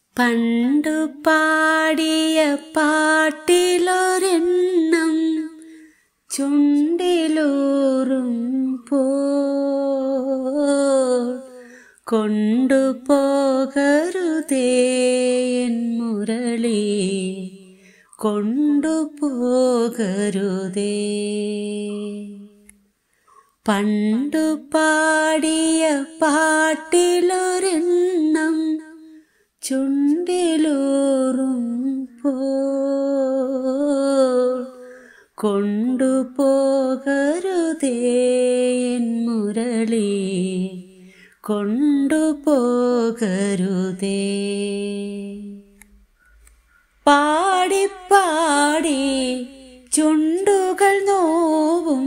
പണ്ടു പാടിയ പാട്ടിലൊരെണ്ണം ചുണ്ടിലൂറും പോ കൊണ്ടുപോകരുതേ എൻ മുരളി കൊണ്ടുപോകരുതേ പണ്ടു പാടിയ പാട്ടിലൊരെണ്ണം ചുണ്ടിലൂറും പോ കൊണ്ടുപോകരുതേ എൻ മുരളി കൊണ്ടുപോകരുതേ പാടി പാടി ചുണ്ടുകൾ നോവും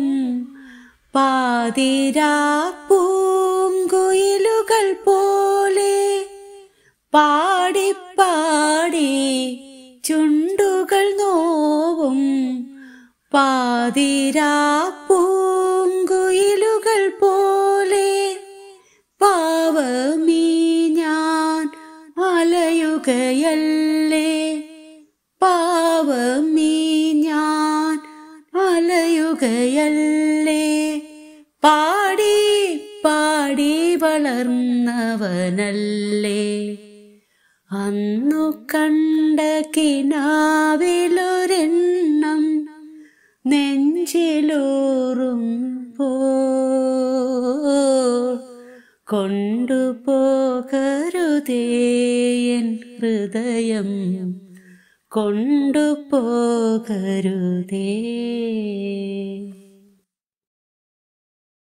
പാതിരാപ്പൂങ്കുയിലുകൾ പോലെ പാടി പാടി ചുണ്ടുകൾ നോവും പാതിരാപ്പൂങ്കുയിലുകൾ പോലെ പാവമീ ഞാൻ അലയുകയല്ലേ പാവമീ ഞാൻ അലയുകയല്ലേ പാടി പാടി വളർന്നവനല്ലേ അന്നു കണ്ട കിനാവിലൊരെണ്ണം നെഞ്ചിലൂറും പോ കൊണ്ടുപോകരുതേ എൻ ഹൃദയം കൊണ്ടുപോകരുതേ